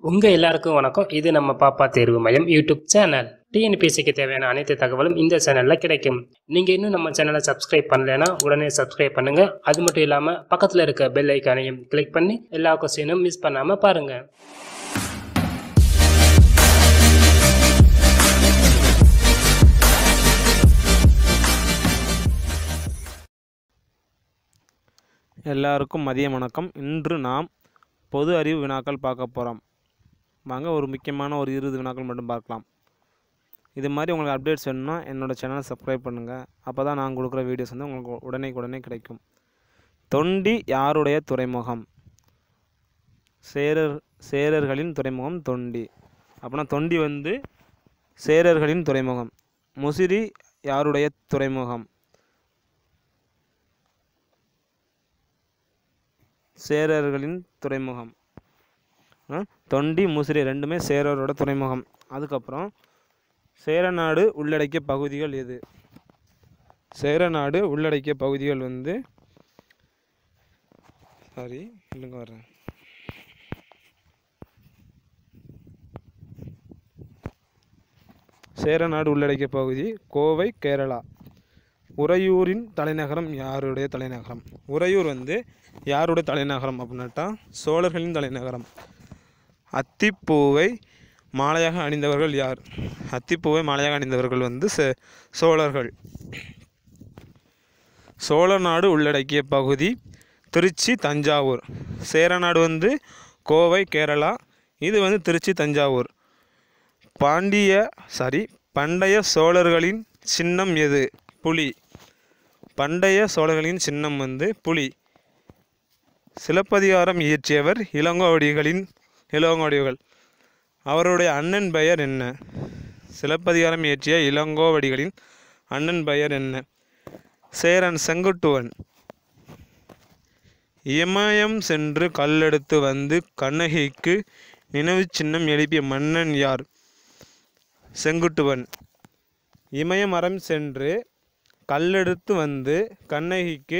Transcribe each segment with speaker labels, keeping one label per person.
Speaker 1: உங்கள் எல்லாருக்கும் வணக்கம் இது நம்ம பாப்பா தேர்வு மையம் யூடியூப் சேனல் டிஎன்பிஎஸ்சிக்கு தேவையான அனைத்து தகவலும் இந்த சேனலில் கிடைக்கும் நீங்கள் இன்னும் நம்ம சேனலை சப்ஸ்கிரைப் பண்ணலைன்னா உடனே சப்ஸ்கிரைப் பண்ணுங்கள் அது மட்டும் இல்லாமல் பக்கத்தில் இருக்க பெல் ஐக்கானையும் கிளிக் பண்ணி எல்லா கொஸ்டினும் மிஸ் பண்ணாமல் பாருங்கள்
Speaker 2: எல்லாருக்கும் மதிய வணக்கம் இன்று நாம் பொது அறிவு வினாக்கள் பார்க்க போகிறோம் வாங்க ஒரு முக்கியமான ஒரு இருபது வினாக்கள் மட்டும் பார்க்கலாம் இது மாதிரி உங்களுக்கு அப்டேட்ஸ் வேணும்னா என்னோடய சேனலை சப்ஸ்கிரைப் பண்ணுங்கள் அப்போ தான் நான் கொடுக்குற வீடியோஸ் வந்து உங்களுக்கு உடனே உடனே கிடைக்கும் தொண்டி யாருடைய துறைமுகம் சேரர் சேரர்களின் துறைமுகம் தொண்டி அப்படின்னா தொண்டி வந்து சேரர்களின் துறைமுகம் முசிறி யாருடைய துறைமுகம் சேரர்களின் துறைமுகம் ஆ, தொண்டி முசிறி ரெண்டுமே சேரரோட துறைமுகம் அதுக்கப்புறம் சேரநாடு உள்ளடக்கிய பகுதிகள் எது சேரநாடு உள்ளடக்கிய பகுதிகள் வந்து சாரி இல்லைங்க வர்றேன் சேரநாடு உள்ளடக்கிய பகுதி கோவை கேரளா உறையூரின் தலைநகரம் யாருடைய தலைநகரம் உறையூர் வந்து யாருடைய தலைநகரம் அப்படின்னாட்டா சோழர்களின் தலைநகரம் அத்திப்பூவை மாலையாக அணிந்தவர்கள் யார் அத்திப்பூவை மாலையாக அணிந்தவர்கள் வந்து சே சோழர்கள் சோழ நாடு உள்ளடக்கிய பகுதி திருச்சி தஞ்சாவூர் சேரநாடு வந்து கோவை கேரளா இது வந்து திருச்சி தஞ்சாவூர் பாண்டிய சாரி பண்டைய சோழர்களின் சின்னம் எது புலி பண்டைய சோழர்களின் சின்னம் வந்து புலி சிலப்பதிகாரம் இயற்றியவர் இளங்கோவடிகளின் இளங்கோவடிகள் அவருடைய அண்ணன் பெயர் என்ன சிலப்பதிகாரம் இயற்றிய இளங்கோவடிகளின் அண்ணன் பெயர் என்ன சேரன் செங்குட்டுவன் இமயம் சென்று கல்லெடுத்து வந்து கண்ணகிக்கு நினைவுச் சின்னம் எழுப்பிய மன்னன் யார் செங்குட்டுவன் இமயமரம் சென்று கல்லெடுத்து வந்து கண்ணகிக்கு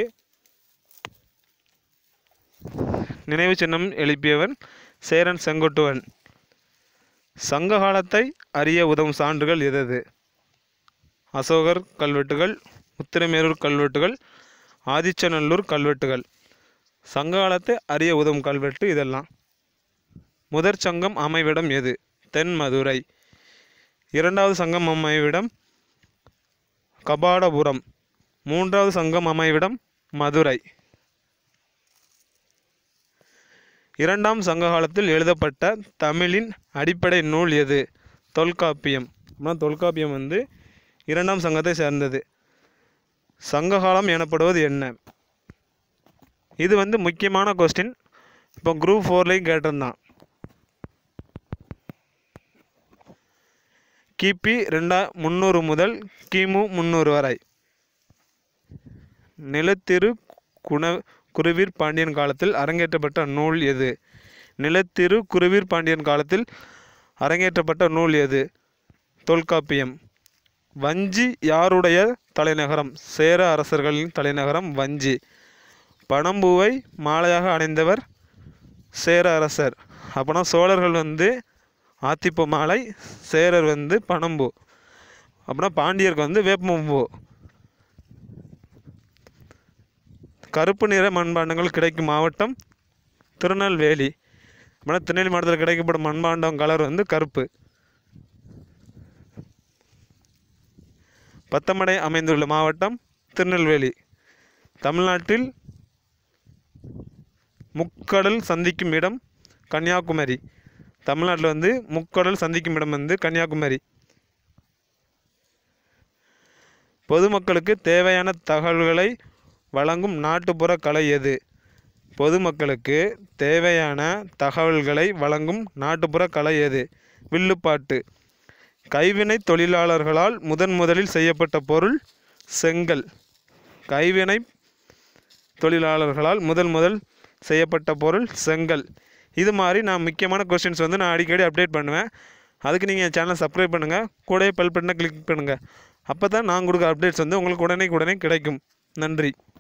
Speaker 2: நினைவு சின்னம் எழுப்பியவன் சேரன் செங்குட்டுவன் சங்க காலத்தை அறிய உதவும் சான்றுகள் எதது அசோகர் கல்வெட்டுகள் உத்திரமேரூர் கல்வெட்டுகள் ஆதிச்சநல்லூர் கல்வெட்டுகள் சங்க காலத்தை அறிய உதவும் கல்வெட்டு இதெல்லாம் முதற் சங்கம் அமைவிடம் எது தென் மதுரை இரண்டாவது சங்கம் அமைவிடம் கபாடபுரம் மூன்றாவது சங்கம் அமைவிடம் மதுரை இரண்டாம் சங்க காலத்தில் எழுதப்பட்ட தமிழின் அடிப்படை நூல் எது தொல்காப்பியம் அப்படின்னா தொல்காப்பியம் வந்து இரண்டாம் சங்கத்தை சேர்ந்தது சங்ககாலம் எனப்படுவது என்ன இது வந்து முக்கியமான கொஸ்டின் இப்போ குரூப் ஃபோர்லேயும் கேட்டிருந்தான் கிபி ரெண்டா முந்நூறு முதல் கிமு முந்நூறு வரை நிலத்திரு குண குருவீர் பாண்டியன் காலத்தில் அரங்கேற்றப்பட்ட நூல் எது நிலத்திரு குருவீர் பாண்டியன் காலத்தில் அரங்கேற்றப்பட்ட நூல் எது தொல்காப்பியம் வஞ்சி யாருடைய தலைநகரம் சேர அரசர்களின் தலைநகரம் வஞ்சி பனம்பூவை மாலையாக அடைந்தவர் சேர அரசர் அப்போனா சோழர்கள் வந்து ஆத்திப்பூ மாலை சேரர் வந்து பனம்பூ அப்படின்னா பாண்டியருக்கு வந்து வேப்பம்பூ கருப்பு நிற மண்பாண்டங்கள் கிடைக்கும் மாவட்டம் திருநெல்வேலி அப்படின்னா திருநெல்வேலி மாவட்டத்தில் கிடைக்கப்படும் மண்பாண்டம் கலர் வந்து கருப்பு பத்தமடை அமைந்துள்ள மாவட்டம் திருநெல்வேலி தமிழ்நாட்டில் முக்கடல் சந்திக்கும் இடம் கன்னியாகுமரி தமிழ்நாட்டில் வந்து முக்கடல் சந்திக்கும் இடம் வந்து கன்னியாகுமரி பொதுமக்களுக்கு தேவையான தகவல்களை வழங்கும் நாட்டுப்புற கலை எது பொதுமக்களுக்கு தேவையான தகவல்களை வழங்கும் நாட்டுப்புற கலை எது வில்லுப்பாட்டு கைவினை தொழிலாளர்களால் முதன் முதலில் செய்யப்பட்ட பொருள் செங்கல் கைவினை தொழிலாளர்களால் முதல் முதல் செய்யப்பட்ட பொருள் செங்கல் இது மாதிரி நான் முக்கியமான கொஸ்டின்ஸ் வந்து நான் அடிக்கடி அப்டேட் பண்ணுவேன் அதுக்கு நீங்கள் என் சேனலை சப்ஸ்கிரைப் பண்ணுங்கள் கூடவே பெல் பட்டனை கிளிக் பண்ணுங்கள் அப்போ தான் நான் கொடுக்குற அப்டேட்ஸ் வந்து உங்களுக்கு உடனே உடனே கிடைக்கும் நன்றி